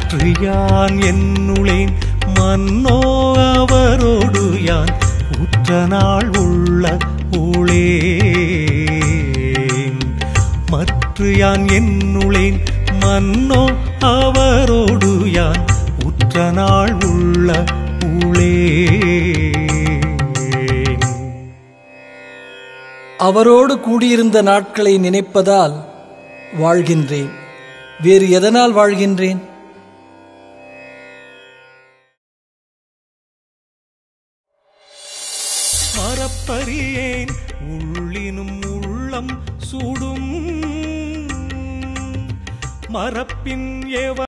மற்ற யான் என்னுளேன் மன்னோ அவரோடு யான் உற்ற நாள் உள்ள ஊழேன் மற்ற யான் என்னுளேன் மன்னோ அவரோடு யான் உற்ற நாள் உள்ள ஊழேன் அவரோடு கூடியிருந்த நாட்களை நினைப்பதால் வாழ்கின்றேன் வேறு எதனால் வாழ்கின்றேன் மரப்பறியேன் உள்ளினும் உள்ளம் சூடும் மரப்பின் எவ